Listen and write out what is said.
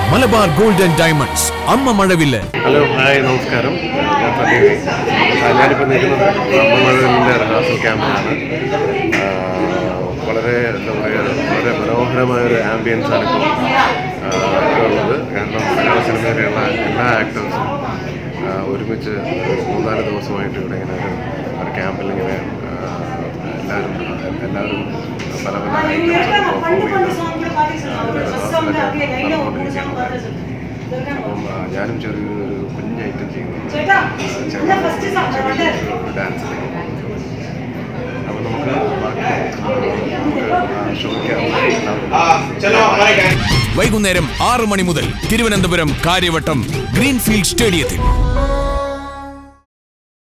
Malabar golden diamonds അമ്മ മഴവില്ല് hello hi നമസ്കാരം ഞാൻ പ്രദീപ് ആ, ഞാനിപ്പോൾ നിൽക്കുന്നത് അമ്മമഴവിൻ്റെ റിഹാർസൽ ക്യാമ്പിലാണ് ആ, വളരെ എന്താ പറയുക വളരെ മനോഹരമായ ഒരു ആംബിയൻസ് ആണ് ഇപ്പോൾ ഇവിടെ ഉള്ളത് കാരണം മലയാള സിനിമയിലുള്ള എല്ലാ ആക്ടേഴ്സും ഒരുമിച്ച് ഒരു മൂന്നാല് ദിവസമായിട്ട് ഇവിടെ ഇങ്ങനെ ഒരു ഒരു ക്യാമ്പിൽ ഇങ്ങനെ ആ, എല്ലാവരും എല്ലാവരും പല പല ഐറ്റംസ് പെർഫോം ചെയ്ത് നടന്നുകൊണ്ടിരിക്കുകയാണ് അപ്പം ആ, ഞാനും ചെറിയൊരു ഒരു കുഞ്ഞ് ഐറ്റം ചെയ്യുന്നുണ്ട് ചേട്ടാ, ആ, ചെറിയ ഇന്ന് first സാ വന്നത്. ഒരു ഡാൻസ് അപ്പം നമുക്ക് ബാക്കി നമുക്ക് ഷോയ്ക്ക് വൈകുന്നേരം ആറ് മണി മുതൽ തിരുവനന്തപുരം കാര്യവട്ടം ഗ്രീൻഫീൽഡ് സ്റ്റേഡിയത്തിൽ